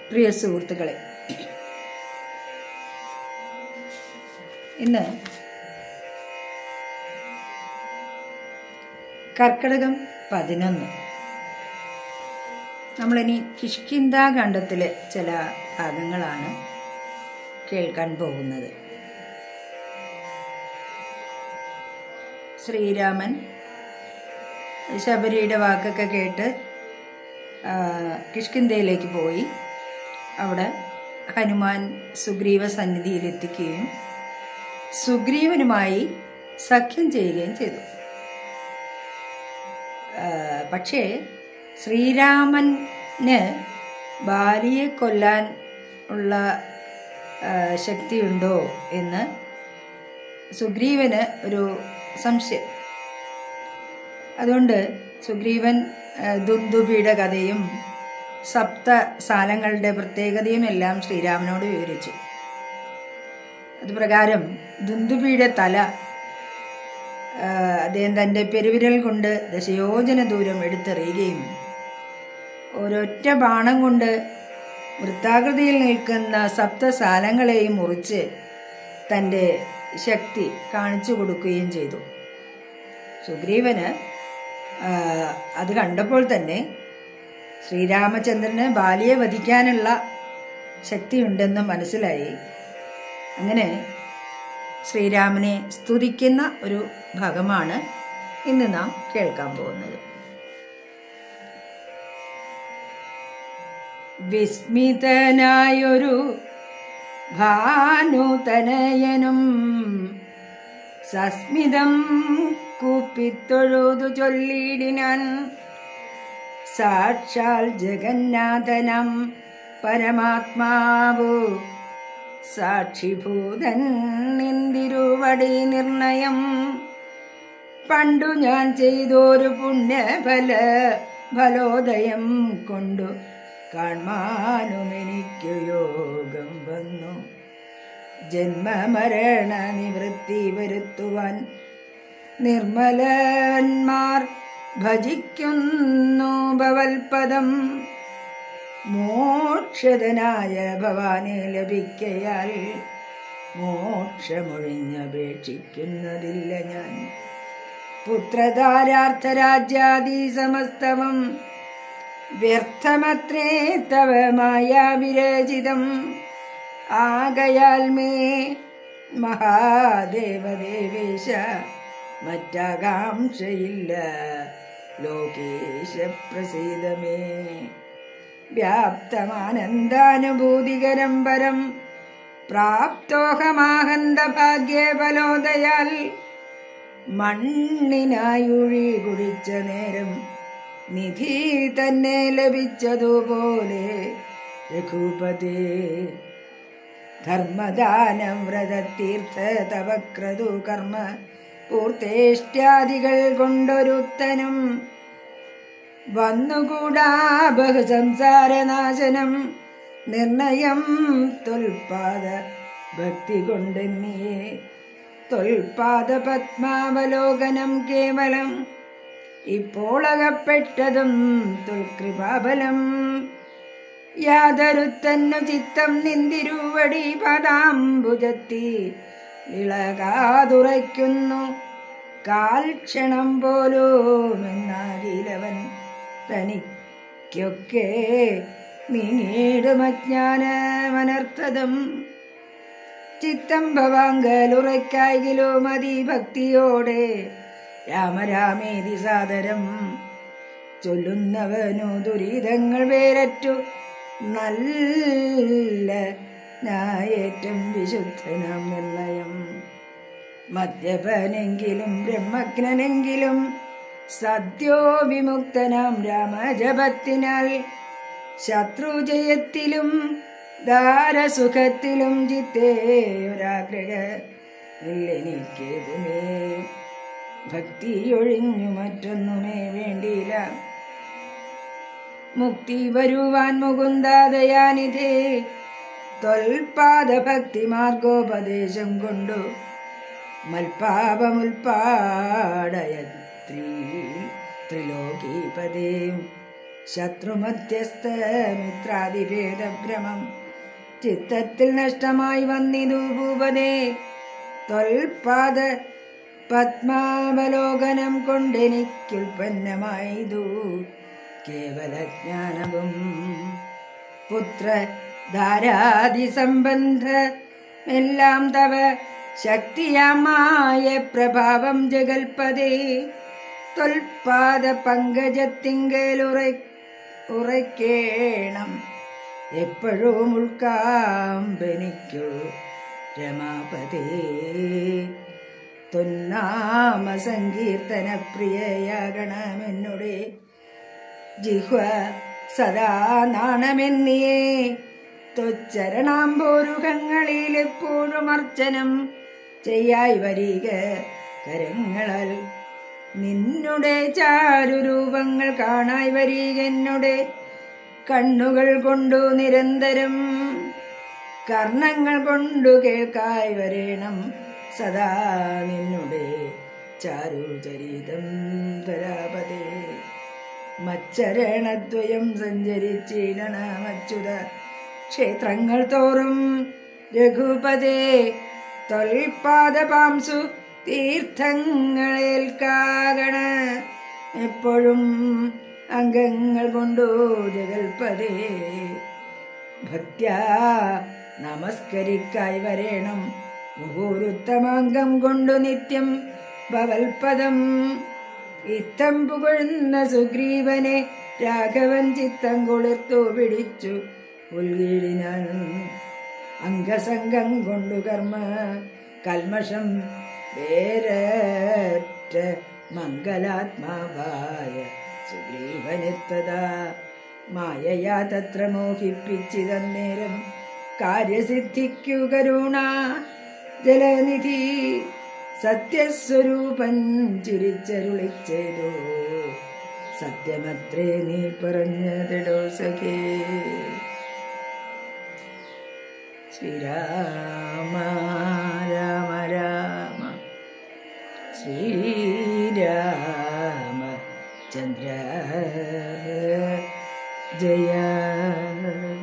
പ്രിയ സുഹൃത്തുക്കളെ ഇന്ന് കർക്കടകം പതിനൊന്ന് നമ്മളിനി കിഷ്കിന്താഖണ്ഡത്തിലെ ചില ഭാഗങ്ങളാണ് കേൾക്കാൻ പോകുന്നത് ശ്രീരാമൻ ശബരിയുടെ വാക്കൊക്കെ കേട്ട് ആ, കിഷ്കിന്ധയിലേക്ക് പോയി അവിടെ ഹനുമാൻ സുഗ്രീവ സന്നിധിയിലെത്തിക്കുകയും സുഗ്രീവനുമായി സഖ്യം ചെയ്യുകയും ചെയ്തു ആ, പക്ഷേ ശ്രീരാമന് ബാലിയെ കൊല്ലാൻ ഉള്ള ആ, ശക്തിയുണ്ടോ എന്ന് സുഗ്രീവന് ഒരു സംശയം അതുകൊണ്ട് സുഗ്രീവൻ ആ, ദുന്ദുബിയുടെ കഥയും സപ്ത സാലങ്ങളുടെ പ്രത്യേകതയും എല്ലാം ശ്രീരാമനോട് വിവരിച്ചു അതുപ്രകാരം ദുന്ദുബിയുടെ തല ആ, അദ്ദേഹം തൻ്റെ പെരുവിരൽ കൊണ്ട് ദശയോജന ദൂരം എടുത്തെറിയുകയും ഒരൊറ്റ ബാണം കൊണ്ട് വൃത്താകൃതിയിൽ നിൽക്കുന്ന സപ്തസാലങ്ങളെയും മുറിച്ച് തൻ്റെ ശക്തി കാണിച്ചു കൊടുക്കുകയും ചെയ്തു സുഗ്രീവന് ആ, അത് കണ്ടപ്പോൾ തന്നെ ശ്രീരാമചന്ദ്രന് ബാലിയെ വധിക്കാനുള്ള ശക്തിയുണ്ടെന്ന് മനസ്സിലായി അങ്ങനെ ശ്രീരാമനെ സ്തുതിക്കുന്ന ഒരു ഭാഗമാണ് ഇന്ന് നാം കേൾക്കാൻ പോകുന്നത് വിസ്മിതനായൊരു ഭാനുതനയനും സസ്മിതം കൂപ്പിത്തൊഴുതു ചൊല്ലിടിനാൻ സാക്ഷാൽ ജഗന്നാഥനം പരമാത്മാവു സാക്ഷിഭൂതൻ നിന്തിരുവടി നിർണയം പണ്ടു ഞാൻ ചെയ്തൊരു പുണ്യഫല ഫലോദയം കൊണ്ടു കാണാനും എനിക്ക് യോഗം വന്നു ജന്മമരണ നിവൃത്തി വരുത്തുവാൻ നിർമ്മലന്മാർ ഭജിക്കുന്നു ഭവൽപദം മോക്ഷതനായ ഭവാനെ ലഭിക്കയാൽ മോക്ഷമൊഴിഞ്ഞപേക്ഷിക്കുന്നതില്ല ഞാൻ പുത്രധാരാർത്ഥരാജ്യാദി സമസ്തവം വ്യർത്ഥമത്രേ തവ മായാവിരചിതം ആകയാൽ മേ മഹാദേവദേവേശ മറ്റാകാംക്ഷയില്ല ലോകേശ പ്രസീതമേ വ്യാപ്തമാനന്ദാനുഭൂതികരം പരം പ്രാപ്തോഹമാഹന്ത ഭാഗ്യബലോദയാൽ മണ്ണിനായുഴി കുടിച്ച നേരം നിധി തന്നെ ലഭിച്ചതുപോലെ രഘുപതേ ധർമ്മദാനം വ്രതതീർത്ഥ തവക്രതു കർമ്മ പൂർത്തേഷ്ട്യാദികൾ കൊണ്ടൊരുത്തനും വന്നുകൂടാ ബഹുസംസാരനാശനം നിർണയം തൊൽപാദ ഭക്തി കൊണ്ടെന്നിയേ തൊൽപാദ പത്മാവലോകനം കേവലം ഇപ്പോൾ അകപ്പെട്ടതും തൊൽകൃപാബലം യാതൊരുത്തന്നു ചിത്തം നിന്തിരുവടി പദാംബുജത്തി ഇളകാതുറയ്ക്കുന്നു കാൽ ക്ഷണം പോലുമെന്നാകിലവൻ തനിക്കൊക്കെ നീടുമജ്ഞാനമനർത്ഥതം ചിത്തം ഭവാങ്കലുറയ്ക്കായിലോ മതി ഭക്തിയോടെ രാമരാമേതി സാദരം ചൊല്ലുന്നവനു ദുരിതങ്ങൾ വേരറ്റു നല്ല ഞായേറ്റം വിശുദ്ധനാം നിർണയം മദ്യപനെങ്കിലും ബ്രഹ്മജ്ഞനെങ്കിലും സദ്യോ വിമുക്തനാം രാമജപത്തിനാൽ ശത്രുജയത്തിലും ദാരസുഖത്തിലും ചിത്തേ ഒരാഗ്രഹ ഇല്ലെനിക്കേതുമേ ഭക്തിയൊഴിഞ്ഞു മറ്റൊന്നുമേ വേണ്ടിയില്ല മുക്തി വരുവാൻ മുകുന്ദാദയാനിധേ തൊൽപാദ ഭക്തി മാർഗോപദേശം കൊണ്ടു മൽപാപമുൽപാടയ ത്രീ ത്രിലോകീപദേ ശത്രുമധ്യസ്ഥ മിത്രാതിഭേദഭ്രമം ചിത്തത്തിൽ നഷ്ടമായി വന്നിതു ഭൂപതേ തൊൽപാദ പത്മാവലോകനം കൊണ്ടെനിക്കുൽപ്പന്നമായതു കേവലജ്ഞാനവും പുത്ര ധാരാദി സംബന്ധ എല്ലാം തവ ശക്തിയാമായ പ്രഭാവം ജഗൽപതേ തൊൽപാദ പങ്കജത്തിങ്കലുറ ഉറയ്ക്കേണം എപ്പോഴും ഉൾക്കാമ്പനിക്കു രമാപതേ തൊന്നാമ സങ്കീർത്തന പ്രിയയാകണമെന്നുടെ ജിഹ്വ സദാ നാണമെന്നിയേ തൊച്ചരണാംബോരുഖങ്ങളിൽ എപ്പോഴും അർച്ചനം ചെയ്യായി വരിക കരങ്ങളാൽ നിന്നുടെ ചാരുരൂപങ്ങൾ കാണായി വരിക എന്നുടെ കണ്ണുകൾ കൊണ്ടു നിരന്തരം കർണങ്ങൾ കൊണ്ടു കേൾക്കായി വരേണം സദാ നിന്നുടെ ചാരുചരിതം ധരാപതേ മച്ചരണദ്വയം സഞ്ചരിച്ചിടണമച്യുത ക്ഷേത്രങ്ങൾ തോറും രഘുപതേ തൊൽപാദപാംസു തീർത്ഥങ്ങളേൽക്കാകണ എപ്പോഴും അംഗങ്ങൾ കൊണ്ടു ജഗൽപതേ ഭക്ത്യാ നമസ്കരിക്കായി വരേണം മുഹൂരുത്തമാംഗം കൊണ്ടു നിത്യം ഭവൽപദം ഇത്തം പുകഴുന്ന സുഗ്രീവനെ രാഘവൻ ചിത്തം കുളിർത്തു പിടിച്ചു പുൽകീഴിനാൻ അംഗസംഗം കൊണ്ടു കർമ്മ കൽമഷം വേരറ്റ മംഗലാത്മാവായ സുഗ്രീവനെത്തതാ മായയാ തത്ര മോഹിപ്പിച്ചിതന്നേരം കാര്യസിദ്ധിക്കു കരുണ ജലനിധി സത്യസ്വരൂപൻ ചിരിച്ചരുളിച്ചേതോ സത്യമത്രേ നീ പറഞ്ഞതിടോ സഖേ ശ്രീരാമ രാമ രാമ ശ്രീരാമ ചന്ദ്ര ജയ